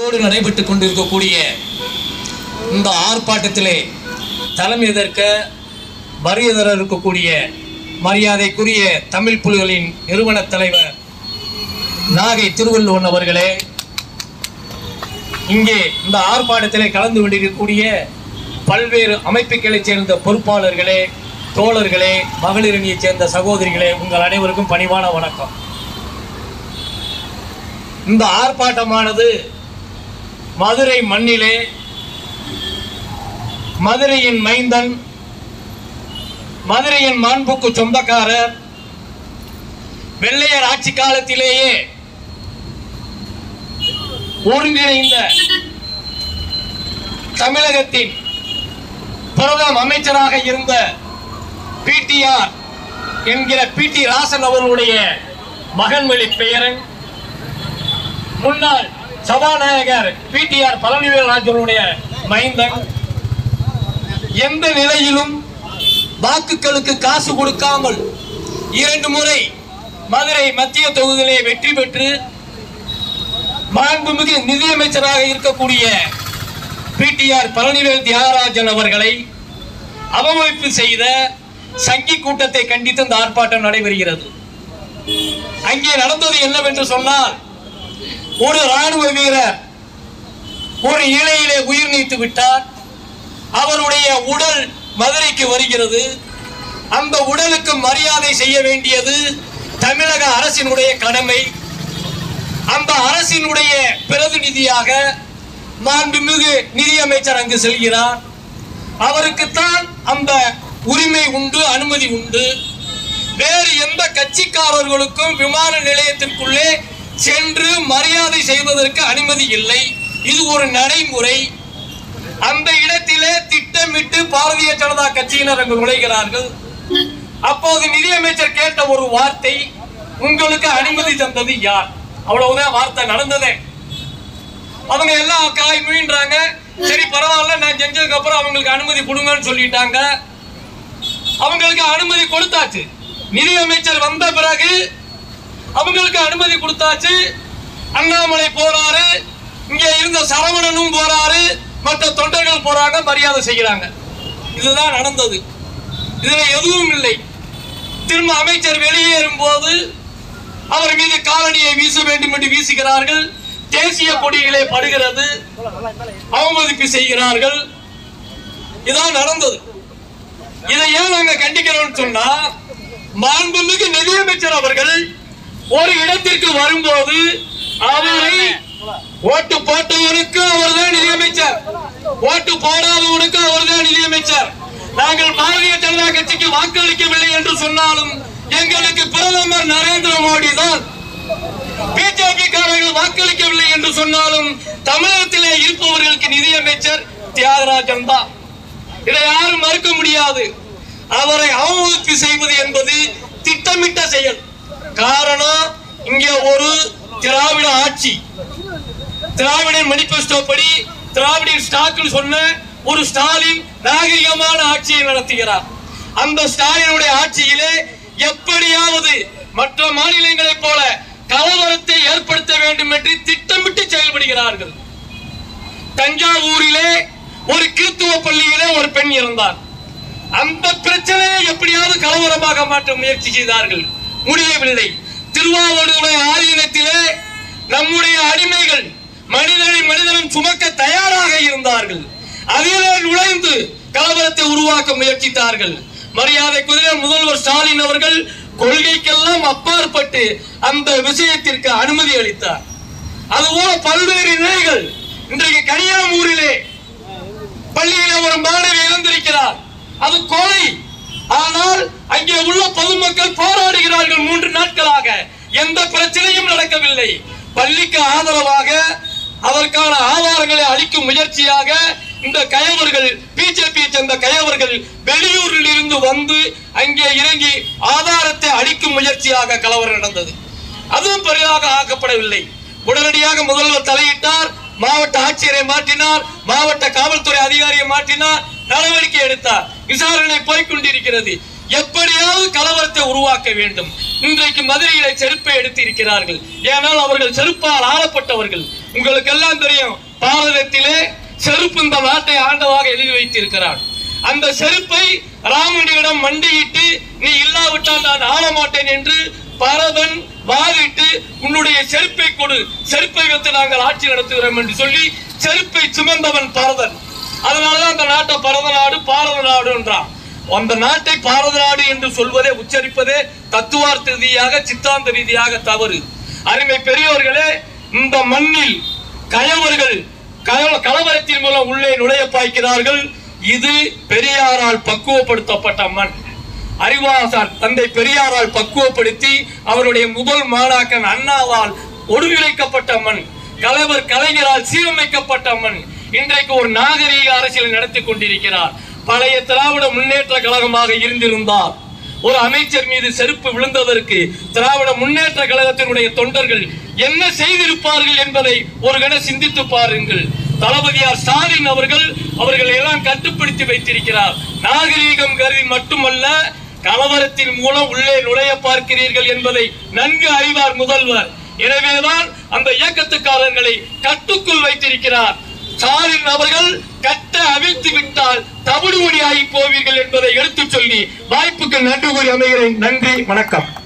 நடையோடு நடைபெற்றுக் கொண்டிருக்கக்கூடிய இந்த ஆர்ப்பாட்டத்திலே தலைமை ஏற்க வருகை தர இருக்கக்கூடிய மரியாதைக்குரிய தமிழ் புலிகளின் நிறுவன தலைவர் நாகை திருவள்ளுவன் அவர்களே இங்கே இந்த ஆர்ப்பாட்டத்திலே கலந்து கொண்டிருக்கக்கூடிய பல்வேறு அமைப்புகளைச் சேர்ந்த பொறுப்பாளர்களே தோழர்களே மகளிரணியைச் சேர்ந்த சகோதரிகளே உங்கள் அனைவருக்கும் பணிவான வணக்கம் இந்த ஆர்ப்பாட்டமானது மதுரை மண்ணிலே மதுரையின் மைந்தன் மதுரையின் மாண்புக்கு சொந்தக்காரர் வெள்ளையர் ஆட்சி காலத்திலேயே ஒருங்கிணைந்த தமிழகத்தின் பிரதம அமைச்சராக இருந்த பிடிஆர் என்கிற பிடி ராசன் அவர்களுடைய மகன்வழி பெயரன் முன்னாள் சபாநாயகர் பிடிஆர் பழனிவேல் ராஜனுடைய மைந்தன் எந்த நிலையிலும் வாக்குகளுக்கு காசு கொடுக்காமல் இரண்டு முறை மதுரை மத்திய தொகுதியிலே வெற்றி பெற்று மாண்புமிகு நிதியமைச்சராக இருக்கக்கூடிய பிடிஆர் பழனிவேல் தியாகராஜன் அவர்களை அவமதிப்பு செய்த சங்கி கூட்டத்தை கண்டித்து இந்த ஆர்ப்பாட்டம் நடைபெறுகிறது அங்கே நடந்தது என்னவென்று சொன்னால் ஒரு ராணுவ வீரர் ஒரு இலையிலே உயிர் நீத்து விட்டார் அவருடைய உடல் மதுரைக்கு வருகிறது அந்த உடலுக்கு மரியாதை செய்ய வேண்டியது தமிழக அரசினுடைய கடமை அந்த அரசினுடைய பிரதிநிதியாக மாண்புமிகு நிதியமைச்சர் அங்கு செல்கிறார் அவருக்குத்தான் அந்த உரிமை உண்டு அனுமதி உண்டு வேறு எந்த கட்சிக்காரர்களுக்கும் விமான நிலையத்திற்குள்ளே சென்று மரியாதை செய்வதற்கு அனுமதி இல்லை இது ஒரு நடைமுறை அந்த இடத்திலே திட்டமிட்டு பாரதிய ஜனதா கட்சியினர் அங்கு நுழைகிறார்கள் அப்போது நிதியமைச்சர் கேட்ட ஒரு வார்த்தை உங்களுக்கு அனுமதி தந்தது யார் அவ்வளவுதான் வார்த்தை நடந்ததே அவங்க எல்லாம் காய் முயன்றாங்க சரி பரவாயில்ல நான் செஞ்சதுக்கு அப்புறம் அவங்களுக்கு அனுமதி கொடுங்கன்னு சொல்லிட்டாங்க அவங்களுக்கு அனுமதி கொடுத்தாச்சு நிதியமைச்சர் வந்த பிறகு அவங்களுக்கு அனுமதி கொடுத்தாச்சு அண்ணாமலை போறாரு இங்க இருந்த சரவணனும் போறாரு மற்ற தொண்டர்கள் போறாங்க மரியாதை செய்கிறாங்க இதுதான் நடந்தது இதுல எதுவும் இல்லை திரும்ப அமைச்சர் வெளியேறும் போது அவர் மீது காலணியை வீச வேண்டும் என்று வீசுகிறார்கள் தேசிய கொடிகளே படுகிறது அவமதிப்பு செய்கிறார்கள் இதான் நடந்தது இதை ஏன் நாங்க கண்டிக்கிறோம் சொன்னா மாண்புமிகு நிதியமைச்சர் அவர்கள் ஒரு இடத்திற்கு வரும்போது அவரை ஓட்டு போட்டவனுக்கு அவர்தான் நிதியமைச்சர் ஓட்டு போடாதவனுக்கு அவர்தான் நிதியமைச்சர் நாங்கள் பாரதிய ஜனதா கட்சிக்கு வாக்களிக்கவில்லை என்று சொன்னாலும் எங்களுக்கு பிரதமர் நரேந்திர மோடி தான் பிஜேபி காரர்கள் வாக்களிக்கவில்லை என்று சொன்னாலும் தமிழகத்திலே இருப்பவர்களுக்கு நிதியமைச்சர் தியாகராஜன் தான் இதை யாரும் மறுக்க முடியாது அவரை அவமதிப்பு செய்வது என்பது திட்டமிட்ட செயல் காரணம் இங்கே ஒரு திராவிட ஆட்சி திராவிடன் மேனிபெஸ்டோ படி திராவிடன் ஸ்டாக்னு சொன்ன ஒரு ஸ்டாலின் நாகரிகமான ஆட்சியை நடத்துகிறார் அந்த ஸ்டாலினுடைய ஆட்சியிலே எப்படியாவது மற்ற மாநிலங்களைப் போல கலவரத்தை ஏற்படுத்த வேண்டும் என்று திட்டமிட்டு செயல்படுகிறார்கள் தஞ்சாவூரிலே ஒரு கிறித்துவ பள்ளியிலே ஒரு பெண் இருந்தார் அந்த பிரச்சனையை எப்படியாவது கலவரமாக மாற்ற முயற்சி செய்தார்கள் முடியவில்லை திருவாவூருடைய ஆதீனத்திலே நம்முடைய அடிமைகள் மனிதனை மனிதனும் சுமக்க தயாராக இருந்தார்கள் அதிலே நுழைந்து கலவரத்தை உருவாக்க முயற்சித்தார்கள் மரியாதைக்குரிய முதல்வர் ஸ்டாலின் அவர்கள் கொள்கைக்கெல்லாம் அப்பாற்பட்டு அந்த விஷயத்திற்கு அனுமதி அளித்தார் அதுபோல பல்வேறு நிலைகள் இன்றைக்கு கனியாமூரிலே பள்ளியில ஒரு மாணவி இறந்திருக்கிறார் அது கொலை ஆனால் அங்கே உள்ள பொதுமக்கள் போராடுகிறார்கள் மூன்று நாட்களாக எந்த பிரச்சனையும் நடக்கவில்லை பள்ளிக்கு ஆதரவாக அதற்கான ஆதாரங்களை அளிக்கும் முயற்சியாக இந்த கயவர்கள் பிஜேபி சேர்ந்த கயவர்கள் வெளியூரில் இருந்து வந்து அங்கே இறங்கி ஆதாரத்தை அளிக்கும் முயற்சியாக கலவரம் நடந்தது அதுவும் பெரிதாக ஆக்கப்படவில்லை உடனடியாக முதல்வர் தலையிட்டார் மாவட்ட ஆட்சியரை மாற்றினார் மாவட்ட காவல்துறை அதிகாரியை மாற்றினார் நடவடிக்கை எடுத்தார் விசாரணை போய்க்கொண்டிருக்கிறது எப்படியாவது கலவரத்தை உருவாக்க வேண்டும் இன்றைக்கு மதுரையில செருப்பை எடுத்து இருக்கிறார்கள் ஏனால் அவர்கள் செருப்பால் ஆளப்பட்டவர்கள் உங்களுக்கு எல்லாம் தெரியும் பாரதத்திலே செருப்பு இந்த நாட்டை ஆண்டதாக எழுதி வைத்திருக்கிறார் அந்த செருப்பை ராமனிடம் மண்டியிட்டு நீ இல்லாவிட்டால் நான் ஆள மாட்டேன் என்று பரதன் வாதிட்டு உன்னுடைய செருப்பை கொடு செருப்பை வைத்து நாங்கள் ஆட்சி நடத்துகிறோம் என்று சொல்லி செருப்பை சுமந்தவன் பரதன் அதனாலதான் அந்த நாட்டை பரத நாடு பாரத நாடு என்றான் அந்த நாட்டை பாரத நாடு என்று சொல்வதே உச்சரிப்பதே தத்துவார்த்த ரீதியாக சித்தாந்த ரீதியாக தவறு அருமை பெரியோர்களே இந்த மண்ணில் கயவர்கள் கல- கலவரத்தின் மூலம் உள்ளே நுழைய பாய்க்கிறார்கள் இது பெரியாரால் பக்குவப்படுத்தப்பட்ட மண் அறிவாசார் தந்தை பெரியாரால் பக்குவப்படுத்தி அவருடைய முதல் மாணாக்கன் அண்ணாவால் ஒருங்கிணைக்கப்பட்ட மண் கலைவர் கலைஞரால் சீரமைக்கப்பட்ட மண் இன்றைக்கு ஒரு நாகரீக அரசியல் நடத்தி கொண்டிருக்கிறார் பழைய திராவிட முன்னேற்ற கழகமாக இருந்திருந்தார் ஒரு அமைச்சர் மீது செருப்பு விழுந்ததற்கு திராவிட முன்னேற்ற கழகத்தினுடைய தொண்டர்கள் என்ன செய்திருப்பார்கள் என்பதை ஒரு கண சிந்தித்து பாருங்கள் தளபதியார் ஸ்டாலின் அவர்கள் அவர்களை எல்லாம் கட்டுப்படுத்தி வைத்திருக்கிறார் நாகரீகம் கருதி மட்டுமல்ல கலவரத்தின் மூலம் உள்ளே நுழைய பார்க்கிறீர்கள் என்பதை நன்கு அறிவார் முதல்வர் எனவேதான் அந்த இயக்கத்துக்காரர்களை கட்டுக்குள் வைத்திருக்கிறார் ஸ்டாலின் அவர்கள் கட்ட அவிழ்த்து விட்டால் தவிடுபடியாகி போவீர்கள் என்பதை எடுத்துச் சொல்லி வாய்ப்புக்கு நன்றி கூறி அமைகிறேன் நன்றி வணக்கம்